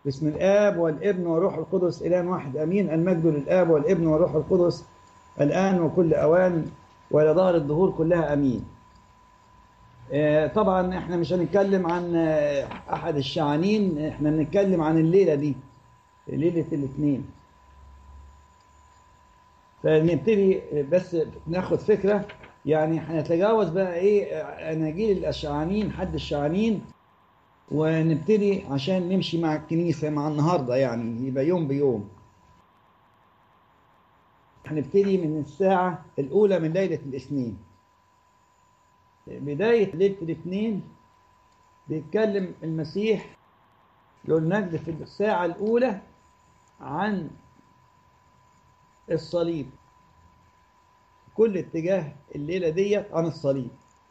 باسم الآب والابن والروح القدس إله واحد أمين المجد للآب والابن والروح القدس الآن وكل أوان وإلى ظهر الدهور كلها أمين آه، طبعا احنا مش هنتكلم عن آه، أحد الشعانين احنا بنتكلم عن الليلة دي ليلة الاثنين فنبتدي بس ناخد فكرة يعني هنتجاوز بقى ايه اناجيل الشعانين حد الشعانين ونبتدي عشان نمشي مع الكنيسة مع النهاردة يعني يبقى يوم بيوم هنبتدي من الساعة الأولى من ليلة الاثنين بداية ليلة الاثنين بيتكلم المسيح له المجد في الساعة الأولى عن الصليب كل اتجاه الليلة ديت عن الصليب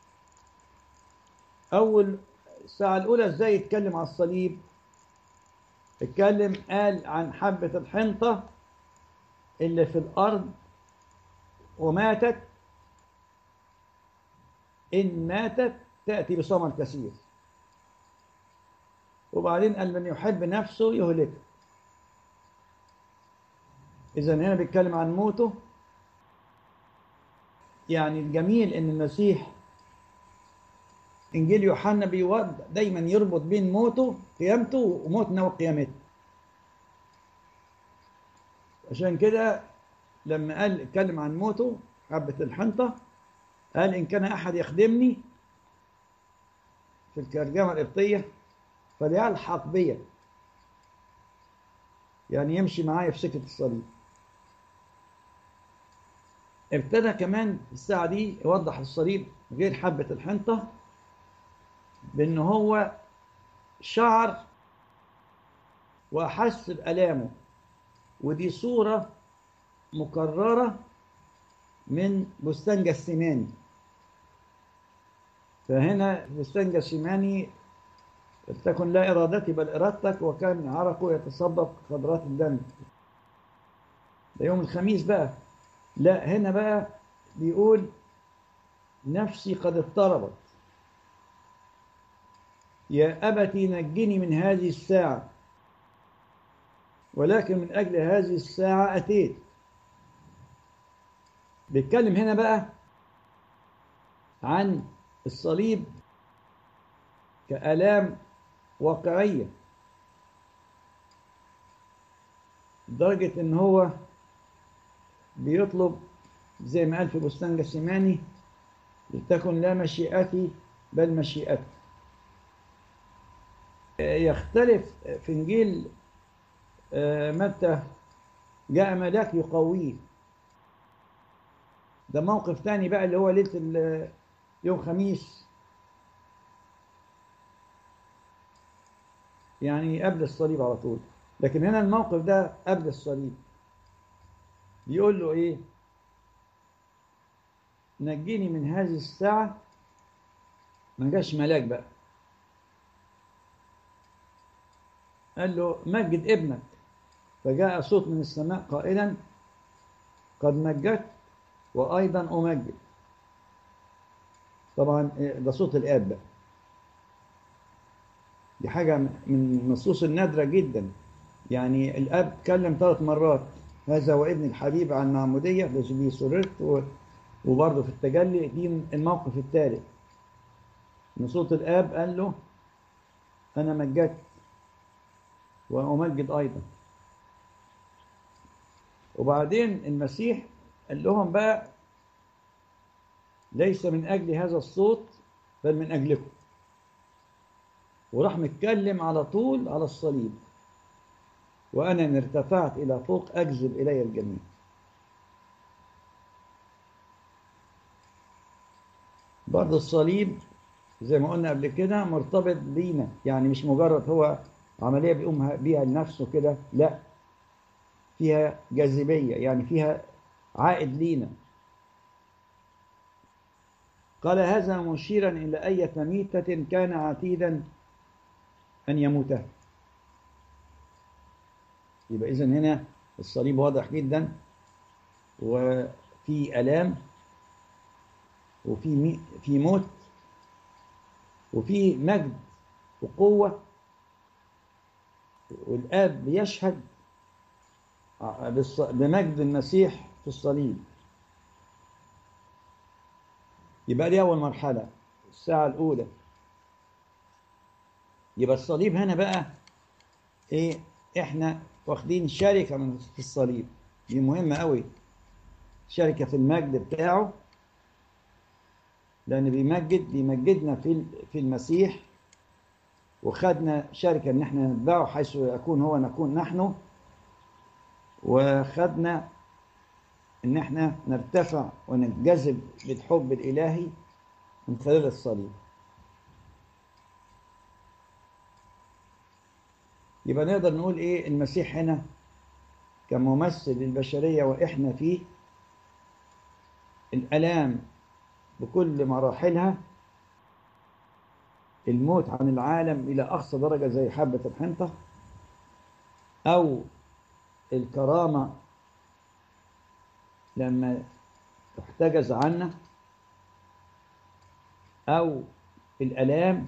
أول الساعة الأولى إزاي يتكلم عن الصليب اتكلم قال عن حبة الحنطة اللي في الأرض وماتت إن ماتت تأتي بثمر كثير وبعدين قال من يحب نفسه يهلكه إذا هنا بيتكلم عن موته يعني الجميل إن المسيح إنجيل يوحنا بيود دايما يربط بين موته قيامته وموتنا وقيامته عشان كده لما قال اتكلم عن موته حبة الحنطة قال إن كان أحد يخدمني في الترجمة القبطية فليلحق بيا يعني يمشي معايا في سكة الصليب ابتدى كمان الساعة دي يوضح الصليب غير حبة الحنطة بأن هو شعر وأحس بألامه ودي صورة مكررة من بستان جسيماني فهنا في بستان جسيماني تكن لا إرادتي بل إرادتك وكان عرقه يتصبب خضرات الدم ده يوم الخميس بقى لا هنا بقى بيقول نفسي قد اضطربت يا أبتي نجني من هذه الساعة ولكن من أجل هذه الساعة أتيت بيتكلم هنا بقى عن الصليب كآلام واقعية لدرجة إن هو بيطلب زي ما قال في بستان جسيماني لتكن لا مشيئتي بل مشيئتك يختلف في انجيل متى جاء ملاك يقويه ده موقف تاني بقى اللي هو ليله يوم خميس يعني قبل الصليب على طول لكن هنا الموقف ده قبل الصليب بيقول له ايه نجيني من هذه الساعة ما جاش ملاك بقى قال له مجد ابنك فجاء صوت من السماء قائلا قد مجدت وأيضا أمجد طبعا ده صوت الآب بقى دي حاجة من النصوص النادرة جدا يعني الآب اتكلم ثلاث مرات هذا وابن الحبيب عن المعمودية الذي به سررت وبرضه في التجلي دي الموقف الثالث من صوت الآب قال له أنا مجدت وأمجد أيضا وبعدين المسيح قال لهم بقى ليس من أجل هذا الصوت بل من أجلكم وراح متكلم على طول على الصليب وأنا إن ارتفعت إلى فوق أجذب إلي الجميع برضه الصليب زي ما قلنا قبل كده مرتبط بينا يعني مش مجرد هو عملية بيقوم بيها لنفسه كده لا فيها جاذبية يعني فيها عائد لينا قال هذا مشيرا إلى أية ميتة كان عتيدا أن يموتها يبقى إذن هنا الصليب واضح جدا وفي ألام وفي مي في موت وفي مجد وقوة والآب يشهد بالص- بمجد المسيح في الصليب يبقى دي أول مرحلة الساعة الأولى يبقى الصليب هنا بقى إيه إحنا واخدين شركة من في الصليب دي مهمة قوي شركة في المجد بتاعه لأن بيمجد بيمجدنا في في المسيح وخدنا شركة إن إحنا نتبعه حيث يكون هو نكون نحن وخدنا إن إحنا نرتفع وننجذب بالحب الإلهي من خلال الصليب يبقى نقدر نقول إيه المسيح هنا كممثل للبشرية وإحنا فيه الآلام بكل مراحلها الموت عن العالم إلى أقصى درجة زي حبة الحنطة أو الكرامة لما تحتجز عنا أو الألام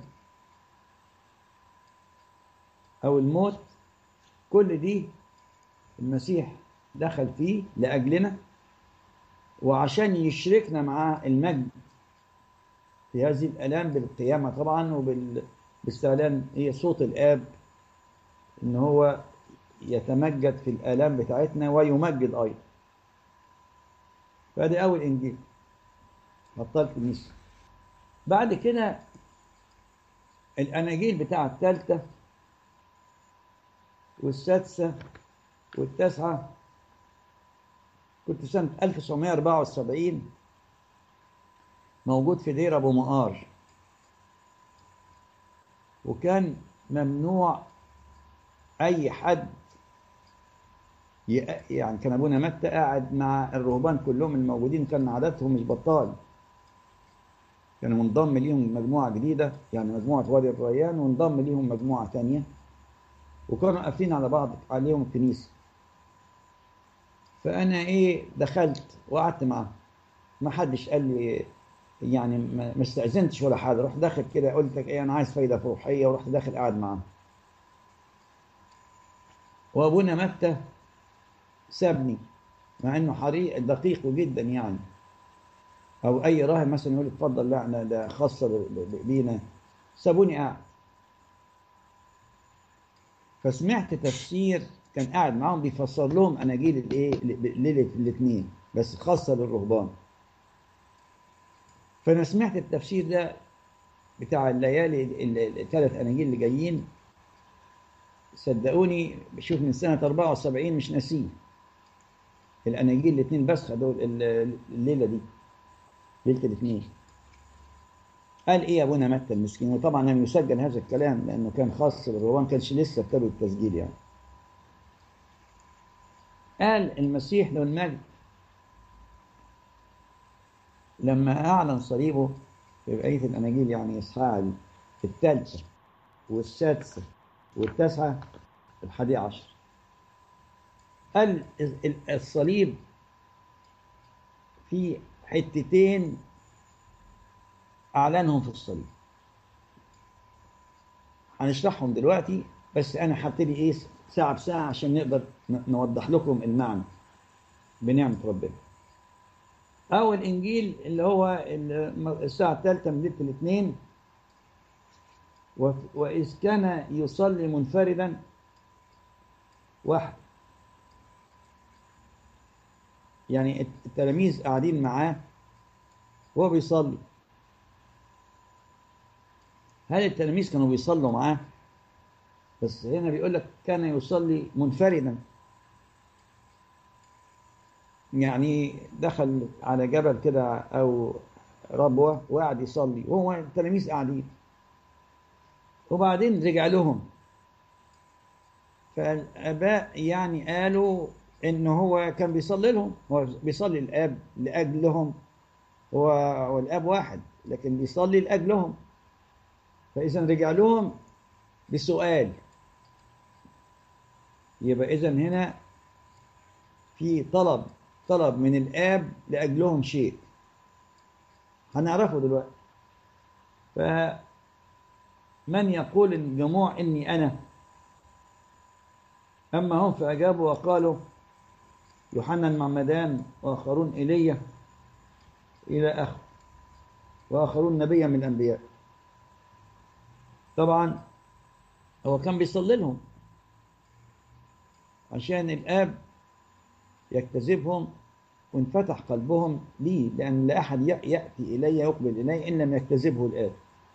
أو الموت كل دي المسيح دخل فيه لأجلنا وعشان يشركنا مع المجد في هذه الآلام بالقيامة طبعا وباستعلان هي صوت الآب إن هو يتمجد في الآلام بتاعتنا ويمجد أيضا فادي أول إنجيل بطلت النساء بعد كده الأناجيل بتاعة الثالثة والسادسة والتاسعة كنت سنة 1974 موجود في دير أبو مقار وكان ممنوع أي حد يعني كان أبونا متى قاعد مع الرهبان كلهم الموجودين كان عددهم مش بطال كان منضم ليهم مجموعة جديدة يعني مجموعة وادي الريان وانضم ليهم مجموعة تانية وكانوا قافلين على بعض عليهم الكنيسة فأنا إيه دخلت وقعدت معاهم ما حدش قال لي يعني ما استأذنتش ولا حاجة رحت داخل كده قلت لك إيه أنا عايز فايدة روحية ورحت داخل قاعد معاهم وأبونا متى سابني مع إنه حريق دقيق جدا يعني أو أي راهب مثلا يقول اتفضل لا أنا ده خاصة بينا سابوني قاعد فسمعت تفسير كان قاعد معاهم بيفسر لهم اناجيل الايه ليله الاثنين بس خاصه للرهبان فانا سمعت التفسير ده بتاع الليالي الثلاث اناجيل اللي جايين صدقوني بشوف من سنه 74 مش ناسيه الاناجيل الاثنين بس خدوا الليله دي ليله الاثنين قال ايه ابونا متى المسكين وطبعا لم يسجل هذا الكلام لانه كان خاص بالرومان كانش لسه ابتدوا التسجيل يعني قال المسيح له المجد لما اعلن صليبه في بقيه الاناجيل يعني اصحاح الثالثه والسادسه والتاسعه الحادي عشر قال الصليب في حتتين أعلنهم في الصليب هنشرحهم دلوقتي بس أنا هبتدي إيه ساعة بساعة عشان نقدر نوضح لكم المعنى بنعمة ربنا أول إنجيل اللي هو الساعة الثالثة من ليلة الاثنين وإذ كان يصلي منفردا واحد يعني التلاميذ قاعدين معاه وهو بيصلي هل التلاميذ كانوا بيصلوا معاه بس هنا بيقول لك كان يصلي منفردا يعني دخل على جبل كده او ربوه وقعد يصلي وهو التلاميذ قاعدين وبعدين رجع لهم فالاباء يعني قالوا ان هو كان بيصلي لهم هو بيصلي الاب لاجلهم هو والاب واحد لكن بيصلي لاجلهم فإذا رجع لهم بسؤال يبقى إذا هنا في طلب طلب من الآب لأجلهم شيء هنعرفه دلوقتي فمن يقول الجموع إني أنا أما هم فأجابوا وقالوا يوحنا المعمدان وآخرون إيليا إلى آخر وآخرون نبيا من الأنبياء طبعا هو كان بيصلي لهم عشان الآب يجتذبهم وانفتح قلبهم لي لأن لا أحد يأتي إلي يقبل إلي إن لم يجتذبه الآب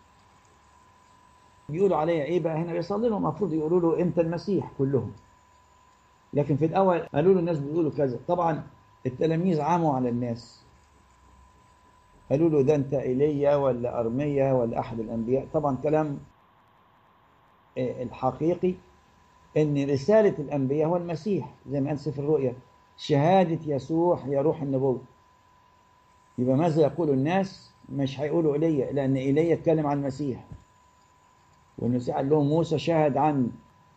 بيقولوا عليا إيه بقى هنا بيصلي لهم المفروض يقولوا له أنت المسيح كلهم لكن في الأول قالوا له الناس بيقولوا كذا طبعا التلاميذ عاموا على الناس قالوا له ده أنت إيليا ولا أرميا ولا أحد الأنبياء طبعا كلام الحقيقي ان رسالة الانبياء هو المسيح زي ما قال سفر الرؤيا شهادة يسوع هي روح النبوة يبقى ماذا يقول الناس مش هيقولوا ايليا لان ايليا اتكلم عن المسيح والمسيح قال لهم موسى شهد عن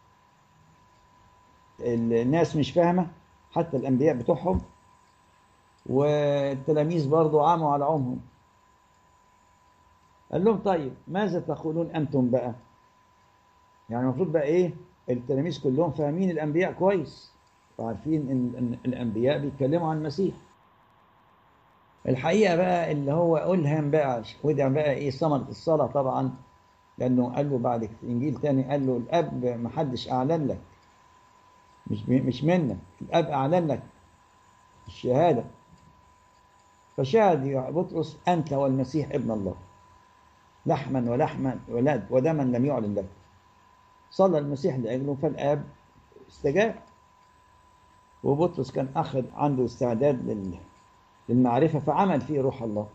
الناس مش فاهمة حتى الانبياء بتوعهم والتلاميذ برضو عاموا على عمهم قال لهم طيب ماذا تقولون انتم بقى يعني المفروض بقى ايه التلاميذ كلهم فاهمين الانبياء كويس وعارفين ان إن الانبياء بيتكلموا عن المسيح الحقيقه بقى اللي هو الهم بقى وده بقى ايه ثمره الصلاه طبعا لانه قال له بعد في انجيل تاني قال له الاب ما حدش اعلن لك مش مش منك الاب اعلن لك الشهاده فشهد يا بطرس انت والمسيح ابن الله لحما ولحما ولد ودما لم يعلن لك صلى المسيح لأجله فالآب استجاب وبطرس كان أخذ عنده استعداد للمعرفة فعمل فيه روح الله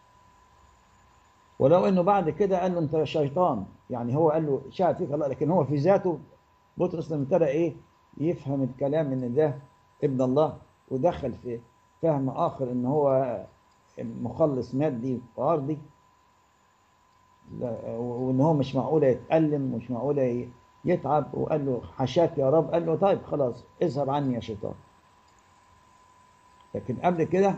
ولو أنه بعد كده قال له أنت شيطان يعني هو قال له شاهد فيك الله لكن هو في ذاته بطرس لما ابتدى إيه يفهم الكلام إن ده ابن الله ودخل في فهم آخر إن هو مخلص مادي وأرضي وإن هو مش معقولة يتألم مش معقولة يتعب وقال له حشاك يا رب قال له طيب خلاص اذهب عني يا شيطان لكن قبل كده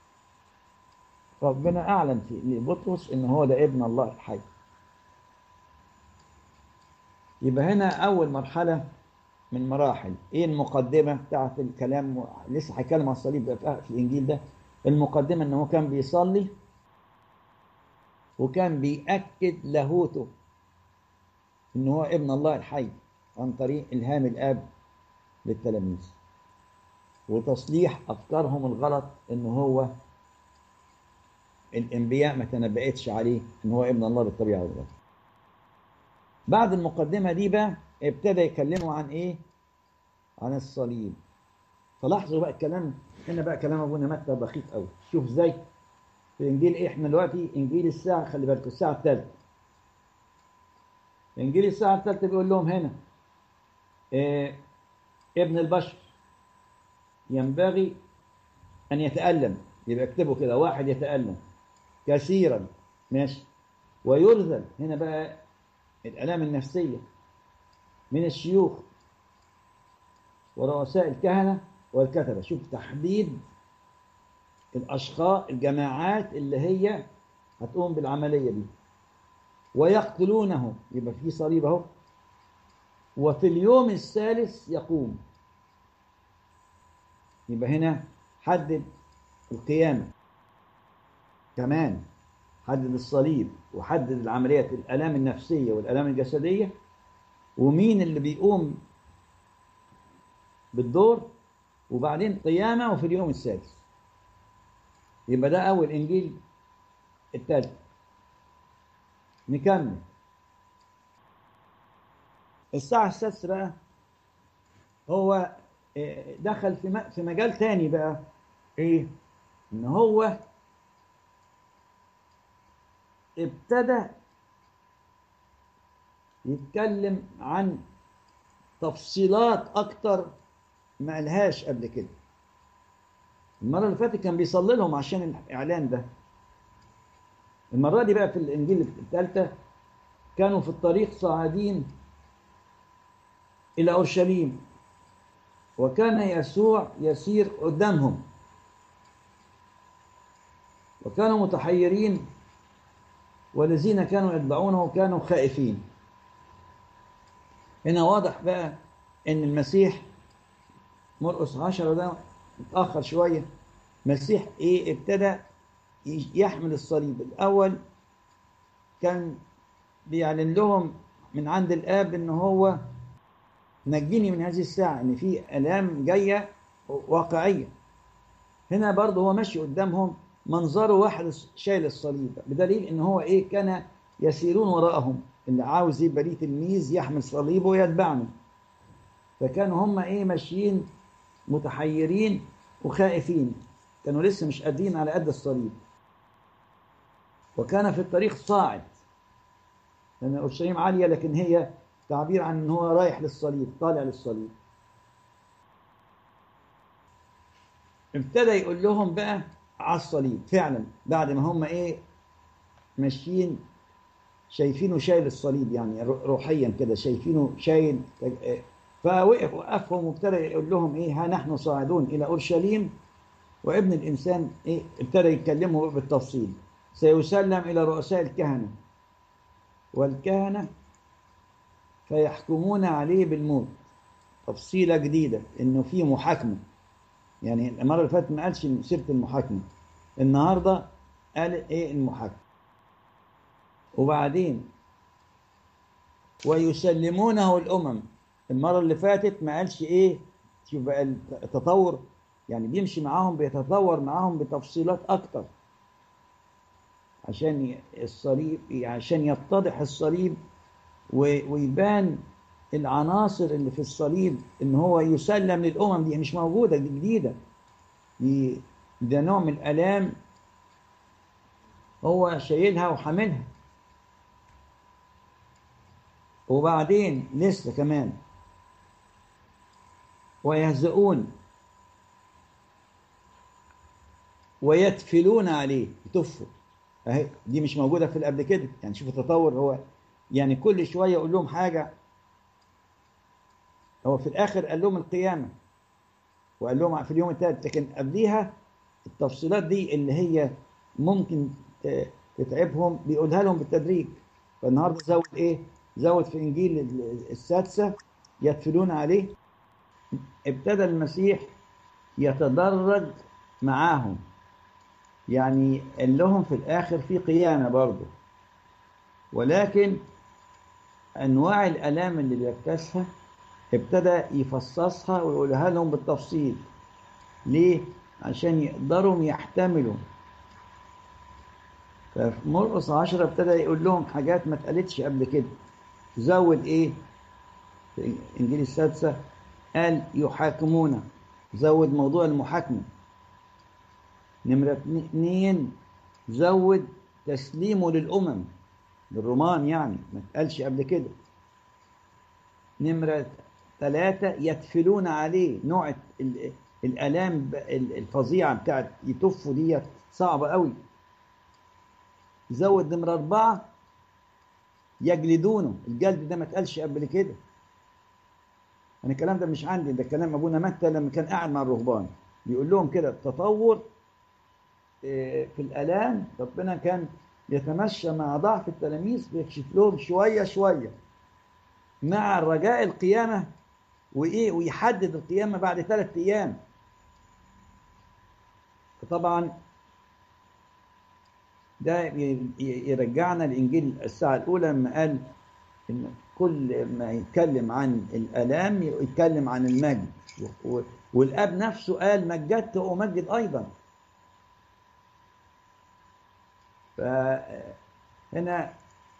ربنا اعلن في لبطرس ان هو ده ابن الله الحي يبقى هنا اول مرحله من مراحل ايه المقدمه بتاعت الكلام لسه هيتكلم عن الصليب في الانجيل ده المقدمه ان هو كان بيصلي وكان بيأكد لاهوته ان هو ابن الله الحي عن طريق الهام الاب للتلاميذ وتصليح افكارهم الغلط ان هو الانبياء ما تنبأتش عليه ان هو ابن الله بالطبيعه والغلط بعد المقدمه دي بقى ابتدى يكلموا عن ايه عن الصليب فلاحظوا بقى الكلام هنا بقى كلام ابونا متى دقيق قوي شوف ازاي في انجيل ايه احنا دلوقتي انجيل الساعه خلي بالكم الساعه الثالثه انجيل الساعه الثالثه بيقول لهم هنا إيه ابن البشر ينبغي ان يتالم يبقى اكتبوا كده واحد يتالم كثيرا ماشي ويرذل هنا بقى الالام النفسيه من الشيوخ ورؤساء الكهنه والكتبه شوف تحديد الاشخاص الجماعات اللي هي هتقوم بالعمليه دي ويقتلونه يبقى في صليب اهو وفي اليوم الثالث يقوم يبقى هنا حدد القيامة كمان حدد الصليب وحدد العمليات الآلام النفسية والآلام الجسدية ومين اللي بيقوم بالدور وبعدين قيامة وفي اليوم السادس يبقى ده أول إنجيل الثالث نكمل الساعة السادسة بقى هو دخل في في مجال تاني بقى ايه ان هو ابتدى يتكلم عن تفصيلات اكتر ما قالهاش قبل كده المره اللي فاتت كان بيصلي لهم عشان الاعلان ده المره دي بقى في الانجيل الثالثه كانوا في الطريق صاعدين الى اورشليم وكان يسوع يسير قدامهم وكانوا متحيرين والذين كانوا يتبعونه كانوا خائفين هنا واضح بقى ان المسيح مرقس عشرة ده متأخر شوية مسيح إيه ابتدى يحمل الصليب الأول كان بيعلن لهم من عند الآب إن هو نجيني من هذه الساعة إن في آلام جاية واقعية هنا برضه هو ماشي قدامهم منظره واحد شايل الصليب بدليل إن هو إيه كان يسيرون وراءهم اللي عاوز يبقى ليه تلميذ يحمل صليبه ويتبعني فكانوا هم إيه ماشيين متحيرين وخائفين كانوا لسه مش قادرين على قد الصليب وكان في الطريق صاعد لأن أورشليم عالية لكن هي تعبير عن ان هو رايح للصليب طالع للصليب ابتدى يقول لهم بقى على الصليب فعلا بعد ما هم ايه ماشيين شايفينه شايل الصليب يعني روحيا كده شايفينه شايل فوقف وقفهم وابتدى يقول لهم ايه ها نحن صاعدون الى اورشليم وابن الانسان ايه ابتدى يكلمه بالتفصيل سيسلم الى رؤساء الكهنه والكهنه فيحكمون عليه بالموت تفصيلة جديدة انه في محاكمة يعني المرة اللي فاتت ما قالش سيرة المحاكمة النهاردة قال ايه المحاكمة وبعدين ويسلمونه الامم المرة اللي فاتت ما قالش ايه شوف بقى التطور يعني بيمشي معاهم بيتطور معاهم بتفصيلات اكتر عشان الصليب عشان يتضح الصليب ويبان العناصر اللي في الصليب ان هو يسلم للامم دي مش موجوده دي جديده دي ده نوع من الالام هو شايلها وحاملها وبعدين لسه كمان ويهزؤون ويتفلون عليه يتفوا اهي دي مش موجوده في قبل كده يعني شوف التطور هو يعني كل شويه يقول لهم حاجه هو في الاخر قال لهم القيامه وقال لهم في اليوم الثالث لكن قبليها التفصيلات دي اللي هي ممكن تتعبهم بيقولها لهم بالتدريج فالنهارده زود ايه؟ زود في انجيل السادسه يتفلون عليه ابتدى المسيح يتدرج معاهم يعني قال لهم في الاخر في قيامه برضه ولكن انواع الالام اللي بيكتسها ابتدى يفصصها ويقولها لهم بالتفصيل ليه عشان يقدروا يحتملوا ففي مرقس عشرة ابتدى يقول لهم حاجات ما اتقالتش قبل كده زود ايه في انجيل السادسة قال يحاكمون زود موضوع المحاكمة نمرة اتنين زود تسليمه للأمم للرومان يعني ما اتقالش قبل كده نمرة ثلاثة يتفلون عليه نوع الآلام الفظيعة بتاعت يتفوا ديت صعبة قوي زود نمرة أربعة يجلدونه الجلد ده ما اتقالش قبل كده أنا الكلام ده مش عندي ده كلام أبونا متى لما كان قاعد مع الرهبان بيقول لهم كده التطور في الآلام ربنا كان يتمشى مع ضعف التلاميذ بيكشف لهم شوية شوية مع رجاء القيامة وإيه ويحدد القيامة بعد ثلاثة أيام فطبعا ده يرجعنا لإنجيل الساعة الأولى لما قال إن كل ما يتكلم عن الآلام يتكلم عن المجد والآب نفسه قال مجدت وأمجد أيضا فهنا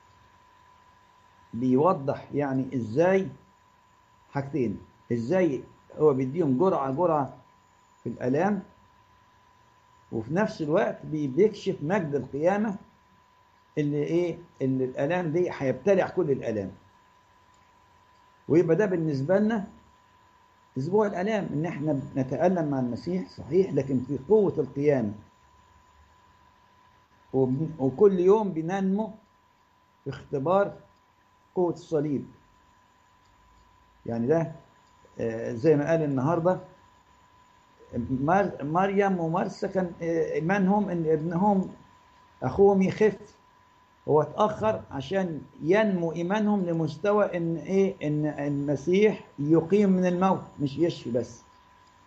بيوضح يعني ازاي حاجتين ازاي هو بيديهم جرعة جرعة في الآلام وفي نفس الوقت بيكشف مجد القيامة اللي ايه اللي الآلام دي هيبتلع كل الآلام ويبقى ده بالنسبة لنا أسبوع الآلام إن إحنا نتألم مع المسيح صحيح لكن في قوة القيامة وكل يوم بننمو في اختبار قوة الصليب يعني ده زي ما قال النهاردة مريم ومرسى كان إيمانهم إن ابنهم أخوهم يخف هو اتأخر عشان ينمو إيمانهم لمستوى إن إيه إن المسيح يقيم من الموت مش يشفي بس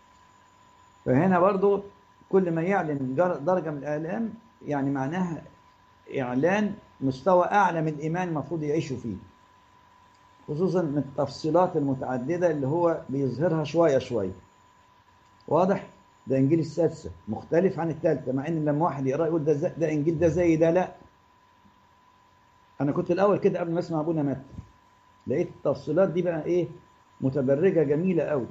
فهنا برضو كل ما يعلن جر- درجة من الآلام يعني معناها إعلان مستوى أعلى من الإيمان المفروض يعيشوا فيه خصوصا من التفصيلات المتعددة اللي هو بيظهرها شوية شوية واضح ده إنجيل السادسة مختلف عن الثالثة مع إن لما واحد يقرأ يقول ده, زي ده إنجيل ده زي ده لا أنا كنت الأول كده قبل ما أسمع أبونا مات لقيت التفصيلات دي بقى إيه متبرجة جميلة قوي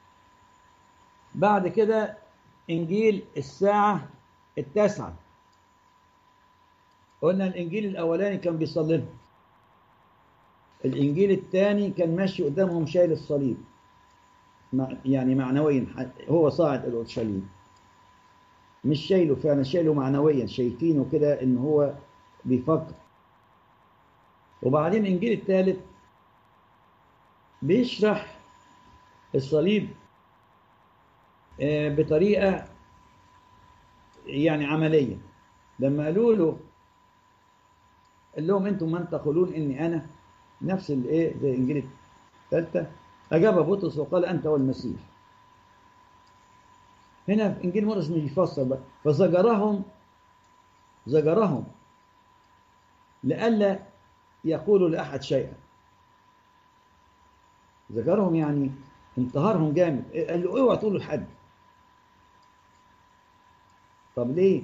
بعد كده إنجيل الساعة التاسعة قلنا الإنجيل الأولاني كان بيصلي لهم الإنجيل الثاني كان ماشي قدامهم شايل الصليب مع- يعني معنويا ح- هو صاعد إلى أورشليم مش شايله فعلا شايله معنويا شايفينه كده إن هو بيفكر وبعدين الإنجيل الثالث بيشرح الصليب آه، بطريقة يعني عملية لما قالوا له قال لهم انتم من تقولون اني انا نفس الايه زي انجيل الثالثه اجاب بطرس وقال انت هو المسيح هنا في انجيل مرقس مش يفسر بقى فزجرهم زجرهم لئلا يقولوا لاحد شيئا زجرهم يعني انتهرهم جامد قال له اوعى تقولوا لحد طب ليه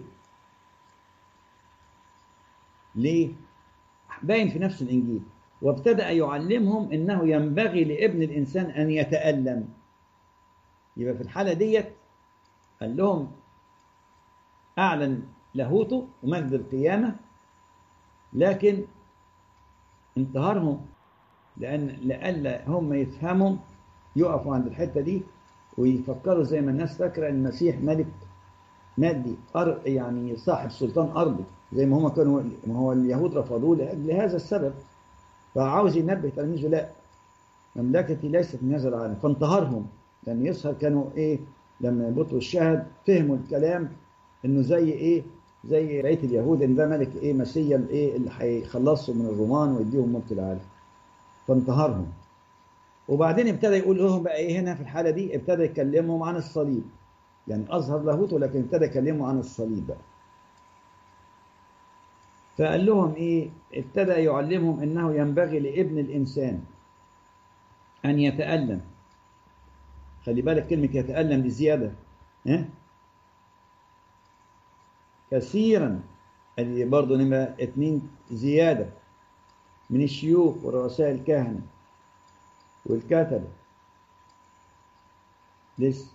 ليه باين في نفس الإنجيل وابتدأ يعلمهم أنه ينبغي لابن الإنسان أن يتألم يبقى في الحالة ديت قال لهم أعلن لاهوته ومجد القيامة لكن انتهرهم لأن لألا هم يفهموا يقفوا عند الحتة دي ويفكروا زي ما الناس فاكرة أن المسيح ملك مادي أر يعني صاحب سلطان أرضي زي ما هم كانوا ما هو اليهود رفضوه لأجل هذا السبب فعاوز ينبه تلاميذه لا مملكتي ليست من هذا العالم فانتهرهم لأن يسهر كانوا إيه لما بطرس شهد فهموا الكلام إنه زي إيه زي بقية اليهود إن ده ملك إيه مسيا الإيه اللي هيخلصهم من الرومان ويديهم ملك العالم فانتهرهم وبعدين ابتدى يقول لهم بقى إيه هنا في الحالة دي ابتدى يكلمهم عن الصليب يعني أظهر لاهوته لكن ابتدى يكلمه عن الصليب بقى فقال لهم إيه ابتدى يعلمهم أنه ينبغي لابن الإنسان أن يتألم خلي بالك كلمة يتألم دي زيادة ها؟ كثيرا اللي برضه نمرة اتنين زيادة من الشيوخ ورؤساء الكهنة والكتبة لسه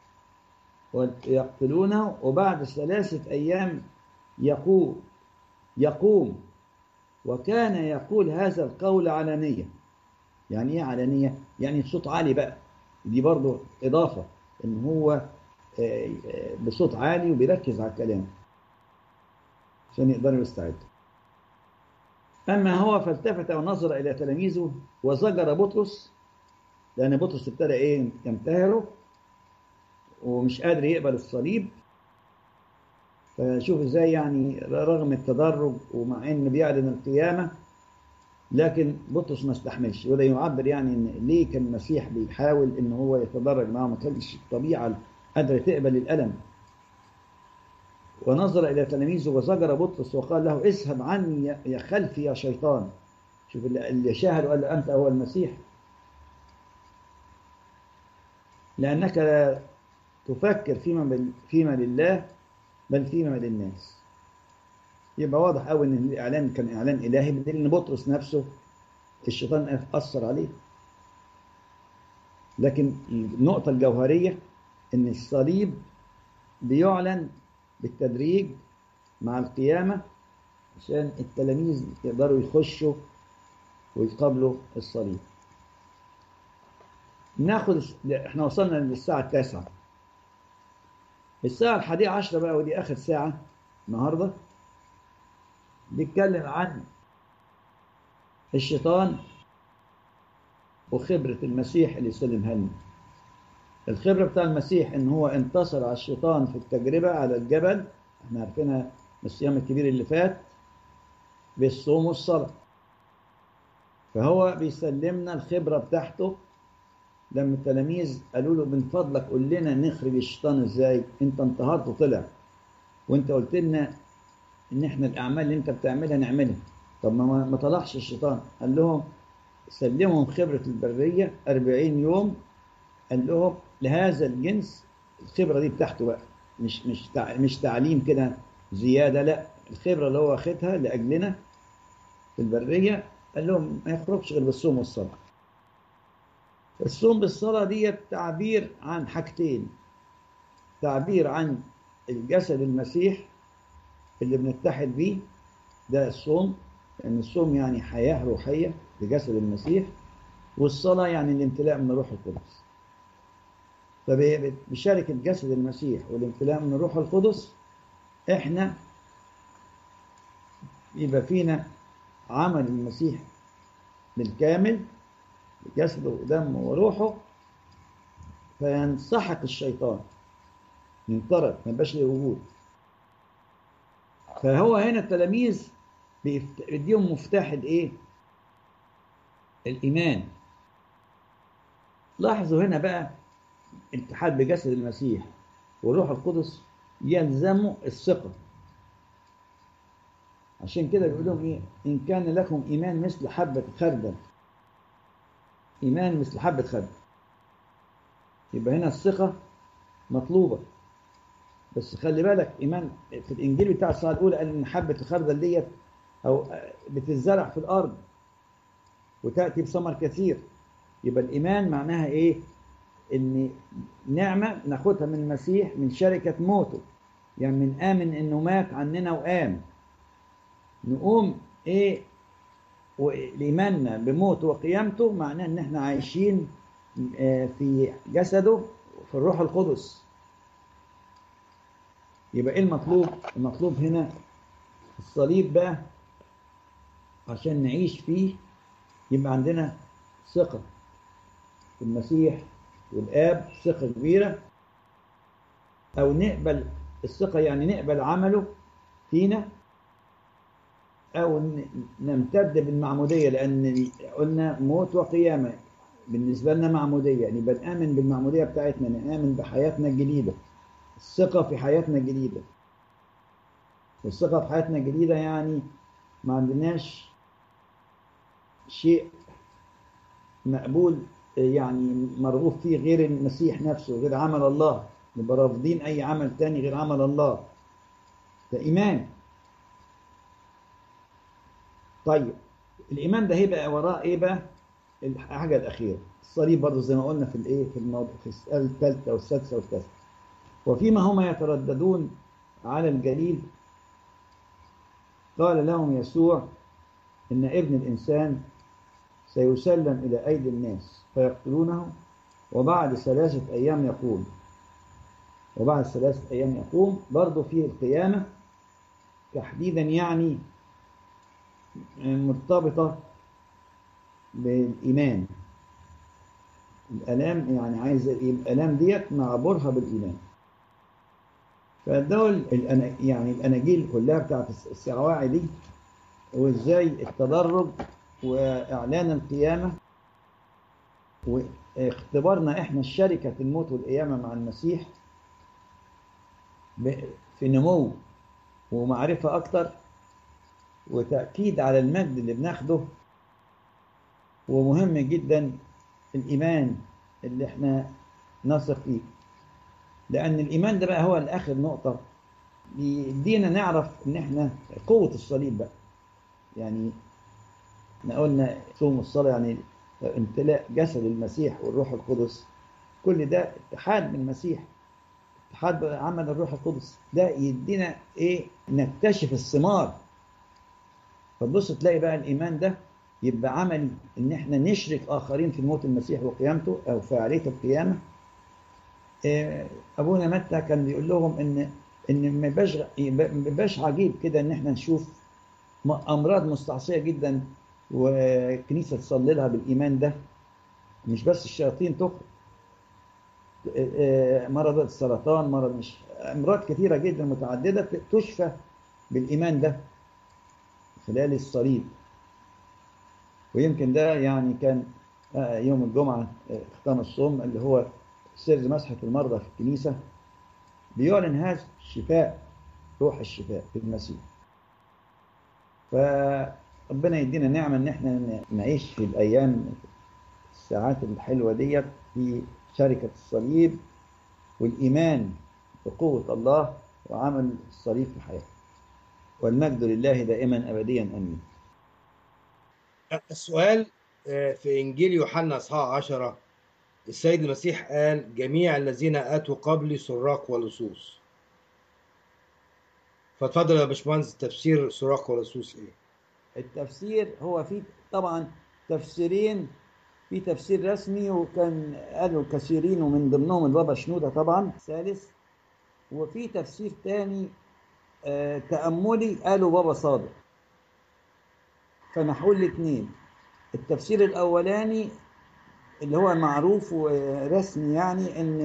ويقتلونه وبعد ثلاثة أيام يقوم يقوم وكان يقول هذا القول علانية يعني ايه علانية؟ يعني بصوت عالي بقى دي برضه إضافة إن هو بصوت عالي وبيركز على الكلام عشان يقدروا يستعدوا أما هو فالتفت ونظر إلى تلاميذه وزجر بطرس لأن بطرس ابتدى إيه ينتهره ومش قادر يقبل الصليب فشوف ازاي يعني رغم التدرج ومع ان بيعلن القيامه لكن بطرس ما استحملش وده يعبر يعني ان ليه كان المسيح بيحاول ان هو يتدرج معه ما كانش الطبيعه قادره تقبل الالم ونظر الى تلاميذه وزجر بطرس وقال له اذهب عني يا خلفي يا شيطان شوف اللي شاهد وقال له انت هو المسيح لانك لا تفكر فيما فيما لله بل فيما للناس يبقى واضح قوي ان الاعلان كان اعلان الهي بدليل ان بطرس نفسه الشيطان اثر عليه لكن النقطه الجوهريه ان الصليب بيعلن بالتدريج مع القيامه عشان التلاميذ يقدروا يخشوا ويقابلوا الصليب ناخد احنا وصلنا للساعه التاسعه الساعة الحادية عشرة بقى ودي آخر ساعة النهاردة بيتكلم عن الشيطان وخبرة المسيح اللي سلمها لنا الخبرة بتاع المسيح إن هو انتصر على الشيطان في التجربة على الجبل احنا عارفينها من الصيام الكبير اللي فات بالصوم والصلاة فهو بيسلمنا الخبرة بتاعته لما التلاميذ قالوا له من فضلك قول لنا نخرج الشيطان ازاي انت انتهرت وطلع وانت قلت لنا ان احنا الاعمال اللي انت بتعملها نعملها طب ما ما طلعش الشيطان قال لهم سلمهم خبرة البرية 40 يوم قال لهم لهذا الجنس الخبرة دي بتاعته بقى مش مش تع... مش تعليم كده زيادة لا الخبرة اللي هو واخدها لأجلنا في البرية قال لهم ما يخرجش غير بالصوم والصلاة الصوم بالصلاة دي تعبير عن حاجتين تعبير عن الجسد المسيح اللي بنتحد بيه ده الصوم لأن الصوم يعني حياة روحية لجسد المسيح والصلاة يعني الامتلاء من الروح القدس فبشاركة جسد المسيح والامتلاء من الروح القدس احنا يبقى فينا عمل المسيح بالكامل بجسده ودمه وروحه فينسحق الشيطان ينطرد ما يبقاش له وجود فهو هنا التلاميذ بيديهم مفتاح الايه الايمان لاحظوا هنا بقى الاتحاد بجسد المسيح والروح القدس يلزموا الثقة عشان كده بيقول لهم ايه ان كان لكم ايمان مثل حبة خردل ايمان مثل حبة خردل يبقى هنا الثقة مطلوبة بس خلي بالك ايمان في الانجيل بتاع الساعة الاولى قال ان حبة الخردل ديت او بتزرع في الارض وتأتي بثمر كثير يبقى الايمان معناها ايه ان نعمة ناخدها من المسيح من شركة موته يعني من آمن انه مات عننا وقام نقوم ايه لإيماننا بموته وقيامته معناه ان احنا عايشين في جسده في الروح القدس يبقى ايه المطلوب المطلوب هنا الصليب بقى عشان نعيش فيه يبقى عندنا ثقة في المسيح والآب ثقة كبيرة أو نقبل الثقة يعني نقبل عمله فينا أو نمتد بالمعمودية لأن قلنا موت وقيامة بالنسبة لنا معمودية يعني بنآمن بالمعمودية بتاعتنا نآمن بحياتنا الجديدة الثقة في حياتنا الجديدة والثقة في حياتنا الجديدة يعني ما عندناش شيء مقبول يعني مرغوب فيه غير المسيح نفسه غير عمل الله نبقى رافضين أي عمل تاني غير عمل الله ده إيمان طيب الإيمان ده هيبقى وراه إيه بقى الحاجة الأخيرة الصليب برضه زي ما قلنا في الإيه في الموضوع في السؤال الثالثة والسادسة والتاسعة وفيما هما يترددون على الجليل قال لهم يسوع إن ابن الإنسان سيسلم إلى أيدي الناس فيقتلونه وبعد ثلاثة أيام يقوم وبعد ثلاثة أيام يقوم برضه في القيامة تحديدا يعني مرتبطة بالإيمان الآلام يعني عايز الآلام ديت نعبرها بالإيمان فدول يعني الأناجيل كلها بتاعت السواعي دي وإزاي التدرج وإعلان القيامة واختبارنا إحنا الشركة في الموت والقيامة مع المسيح في نمو ومعرفة أكتر وتأكيد على المجد اللي بناخده ومهم جدا الإيمان اللي احنا نثق فيه لأن الإيمان ده بقى هو الآخر نقطة بيدينا نعرف إن احنا قوة الصليب بقى يعني احنا قلنا صوم الصلاة يعني امتلاء جسد المسيح والروح القدس كل ده اتحاد بالمسيح اتحاد عمل الروح القدس ده يدينا ايه نكتشف الثمار فتبص تلاقي بقى الايمان ده يبقى عملي ان احنا نشرك اخرين في موت المسيح وقيامته او فعاليه القيامه ابونا متى كان بيقول لهم ان ان ما يبقاش ما يبقاش عجيب كده ان احنا نشوف امراض مستعصيه جدا وكنيسه تصلي لها بالايمان ده مش بس الشياطين تخرج مرض السرطان مرض مش امراض كثيره جدا متعدده تشفى بالايمان ده خلال الصليب ويمكن ده يعني كان آه، يوم الجمعة آه، ختام الصوم اللي هو سر مسحة المرضى في الكنيسة بيعلن هذا الشفاء روح الشفاء في المسيح فربنا يدينا نعمة ان احنا نعيش في الايام الساعات الحلوة ديت في شركة الصليب والإيمان بقوة الله وعمل الصليب في حياتنا والمجد لله دائما أبديا أمين السؤال آه، في إنجيل يوحنا إصحاح 10 السيد المسيح قال جميع الذين أتوا قبلي سراق ولصوص فاتفضل يا باشمهندس تفسير سراق ولصوص إيه؟ التفسير هو في طبعا تفسيرين في تفسير رسمي وكان قالوا كثيرين ومن ضمنهم البابا شنودة طبعا ثالث وفي تفسير تاني آه، تأملي قالوا بابا صادق فأنا هقول الاثنين التفسير الأولاني اللي هو معروف ورسمي يعني إن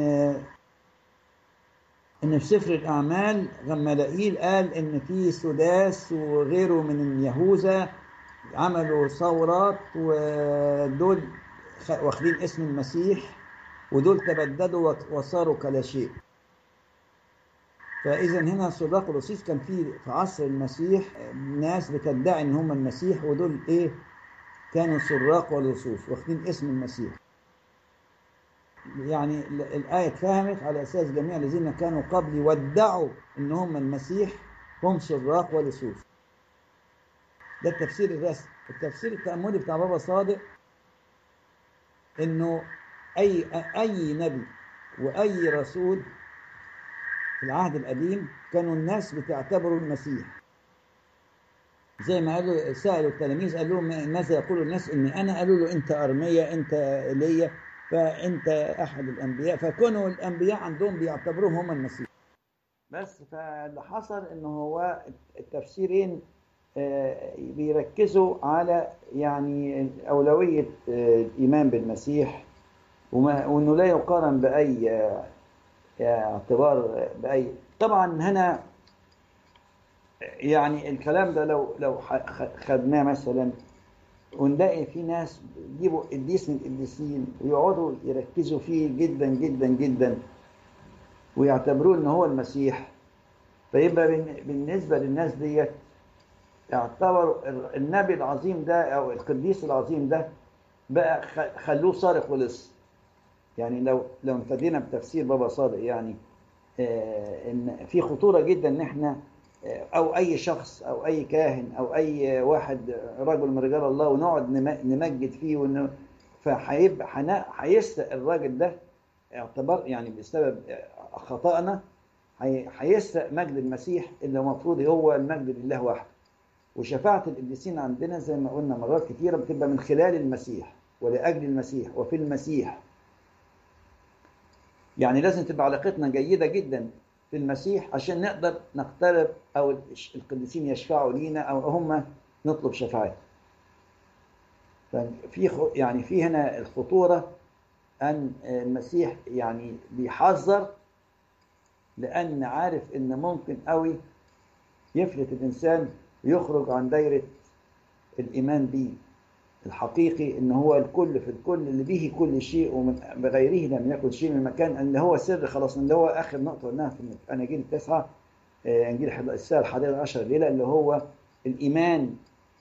إن في سفر الأعمال غمالائيل قال إن في سداس وغيره من يهوذا عملوا ثورات ودول خ- واخدين اسم المسيح ودول تبددوا وصاروا كلا شيء فاذا هنا صداق ولصيص كان في في عصر المسيح ناس بتدعي ان هم المسيح ودول ايه كانوا سراق ولصوص واخدين اسم المسيح يعني ال- الآية اتفهمت على أساس جميع الذين كانوا قبلي وادعوا إن هم المسيح هم سراق ولصوص ده التفسير الرسمي التفسير التأملي بتاع بابا صادق إنه أي أي نبي وأي رسول في العهد القديم كانوا الناس بتعتبروا المسيح زي ما قالوا سألوا التلاميذ قال لهم ماذا يقول الناس إني أنا قالوا له أنت أرمية أنت إيليا فأنت أحد الأنبياء فكانوا الأنبياء عندهم بيعتبروهم هم المسيح بس فاللي حصل إن هو التفسيرين آه، بيركزوا على يعني أولوية آه، الإيمان بالمسيح وما وإنه لا يقارن بأي آه، اعتبار بأي طبعا هنا يعني الكلام ده لو لو ح- خدناه مثلا ونلاقي في ناس يجيبوا قديس من القديسين ويقعدوا يركزوا فيه جدا جدا جدا ويعتبروه ان هو المسيح فيبقى بن- بالنسبه للناس ديت يعتبروا ال- النبي العظيم ده او القديس العظيم ده بقى خ- خلوه صارخ ولص يعني لو لو ابتدينا بتفسير بابا صادق يعني آه، ان في خطوره جدا ان احنا آه، او اي شخص او اي كاهن او اي واحد رجل من رجال الله ونقعد نم- نمجد فيه ون... فهيبقى حنا- هيسرق الراجل ده اعتبار يعني بسبب آه، خطأنا هي- هيسرق مجد المسيح اللي المفروض هو المجد لله وحده وشفاعة القديسين عندنا زي ما قلنا مرات كثيرة بتبقى من خلال المسيح ولأجل المسيح وفي المسيح يعني لازم تبقى علاقتنا جيدة جدا في المسيح عشان نقدر نقترب أو الش- القديسين يشفعوا لينا أو هم نطلب شفاعة ففي خ- يعني في هنا الخطورة أن المسيح يعني بيحذر لأن عارف إن ممكن قوي يفلت الإنسان ويخرج عن دايرة الإيمان بيه الحقيقي ان هو الكل في الكل اللي به كل شيء ومن بغيره لم يكن شيء من مكان ان هو سر خلاص اللي هو اخر نقطه قلناها في الاناجيل التسعه آه، انجيل حد- الساعه الحادية عشر ليله اللي هو الايمان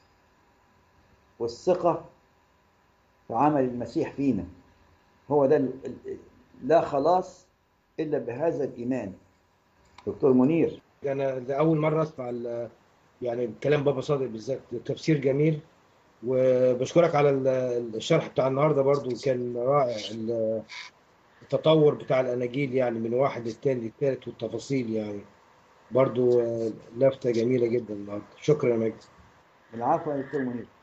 والثقه في عمل المسيح فينا هو ده ال- ال- لا خلاص الا بهذا الايمان دكتور منير انا ده اول مره اسمع ال- يعني كلام بابا صادق بالذات تفسير جميل وبشكرك على ال- الشرح بتاع النهارده برضو كان رائع ال- التطور بتاع الاناجيل يعني من واحد للتاني للتالت والتفاصيل يعني برضو آه، لفتة جميلة جدا النهارده شكرا يا مجد العفو يا دكتور منير